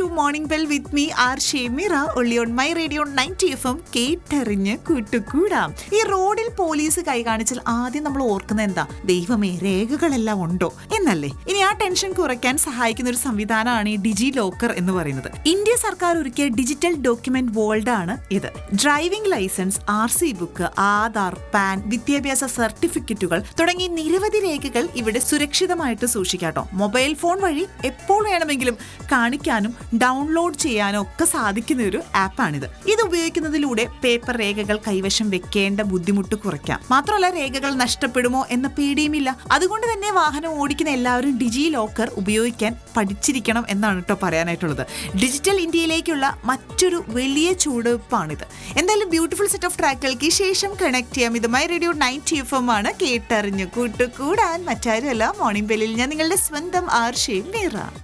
to morning bell with me R Shemira ഒള്ളി on my radio ninety F M കേട്ടറിഞ്ഞ് കൂട്ടുകൂടാം ഈ റോഡിൽ പോലീസ് കൈ കാണിച്ചാൽ ആദ്യം നമ്മൾ ഓർക്കുന്നത് എന്താ ദൈവമേ രേഖകളെല്ലാം ഉണ്ടോ എന്നല്ലേ ഇനി ആ ടെൻഷൻ കുറയ്ക്കാൻ സഹായിക്കുന്ന ഒരു സംവിധാനമാണ് ഈ ഡിജി ലോക്കർ എന്ന് പറയുന്നത് ഇന്ത്യ സർക്കാർ ഒരുക്കിയ ഡിജിറ്റൽ ഡോക്യുമെന്റ് വേൾഡ് ആണ് ഇത് driving licence R C book Aadhaar PAN വിദ്യാഭ്യാസ സർട്ടിഫിക്കറ്റുകൾ തുടങ്ങി നിരവധി രേഖകൾ ഇവിടെ സുരക്ഷിതമായിട്ട് സൂക്ഷിക്കാട്ടോ മൊബൈൽ ഫോൺ വഴി എപ്പോൾ വേണമെങ്കിലും കാണിക്കാനും ഡൗൺലോഡ് ചെയ്യാനും ഒക്കെ സാധിക്കുന്ന ഒരു ആപ്പാണിത് ഇത് ഉപയോഗിക്കുന്നതിലൂടെ പേപ്പർ രേഖകൾ കൈവശം വെക്കേണ്ട ബുദ്ധിമുട്ട് കുറയ്ക്കാം മാത്രമല്ല രേഖകൾ നഷ്ടപ്പെടുമോ എന്ന പേടിയുമില്ല അതുകൊണ്ട് തന്നെ വാഹനം ഓടിക്കുന്ന എല്ലാവരും ഡിജി ലോക്കർ ഉപയോഗിക്കാൻ പഠിച്ചിരിക്കണം എന്നാണ് കേട്ടോ പറയാനായിട്ടുള്ളത് ഡിജിറ്റൽ ഇന്ത്യയിലേക്കുള്ള മറ്റൊരു വലിയ ചുവടുവെപ്പാണിത് എന്തായാലും ബ്യൂട്ടിഫുൾ സെറ്റ് ഓഫ് ട്രാക്കുകൾക്ക് ശേഷം കണക്ട് ചെയ്യാം ഇത് my radio ninety F M ആണ് കേട്ടറിഞ്ഞു കൂട്ടുകൂടാൻ മറ്റാരുമല്ല മോർണിംഗ് ബെല്ലിൽ ഞാൻ നിങ്ങളുടെ സ്വന്തം ആർഷയും മീറ